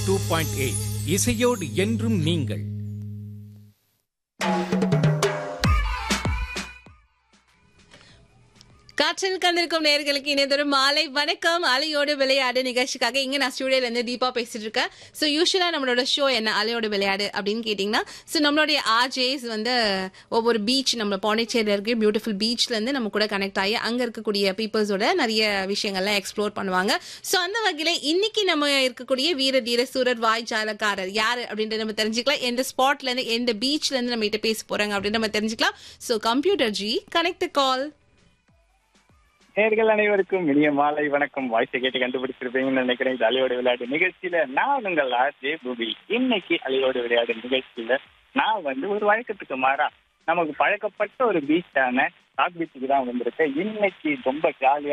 two point eight இசையோடு என்றும் நீங்கள் காற்றில் கந்திருக்கும் நேர்களுக்கு இணையதொரு மாலை வணக்கம் அலையோடு விளையாடு நிகழ்ச்சிக்காக இங்க நான் ஸ்டுடியோல இருந்து தீபா பேசிட்டு இருக்கேன் ஸோ யூஸ்வலா நம்மளோட ஷோ என்ன அலையோடு விளையாடு அப்படின்னு கேட்டிங்கன்னா ஸோ நம்மளுடைய ஆர்ஜேஸ் வந்து ஒவ்வொரு பீச் நம்ம பாண்டிச்சேரியில் இருக்க பியூட்டிஃபுல் பீச்ல இருந்து நம்ம கூட கனெக்ட் ஆகி அங்க இருக்கக்கூடிய பீப்புள்ஸோட நிறைய விஷயங்கள்லாம் எக்ஸ்ப்ளோர் பண்ணுவாங்க ஸோ அந்த வகையில இன்னைக்கு நம்ம இருக்கக்கூடிய வீர தீர சூரர் வாய் ஜாலக்காரர் யாரு அப்படின்றத நம்ம தெரிஞ்சுக்கலாம் எந்த ஸ்பாட்ல இருந்து எந்த பீச்ல இருந்து நம்ம கிட்ட பேச போறாங்க அப்படின்னு நம்ம தெரிஞ்சுக்கலாம் ஸோ கம்ப்யூட்டர் ஜி கனெக்ட் கால் நேர்கள் அனைவருக்கும் இனிய மாலை வணக்கம் வாய்ஸை கேட்டு கண்டுபிடிச்சிருப்பீங்கன்னு நினைக்கிறேன் இது அலையோடு விளையாடு நிகழ்ச்சியில நான் உங்கள் ஆர்ஜே பூபி இன்னைக்கு அலையோடு விளையாடு நிகழ்ச்சியில நான் வந்து ஒரு வழக்கத்துக்கு மாறா நமக்கு பழக்கப்பட்ட ஒரு பீச்சான ராக் பீச்சுக்கு தான் வந்திருக்கேன் இன்னைக்கு ரொம்ப ஜாலியா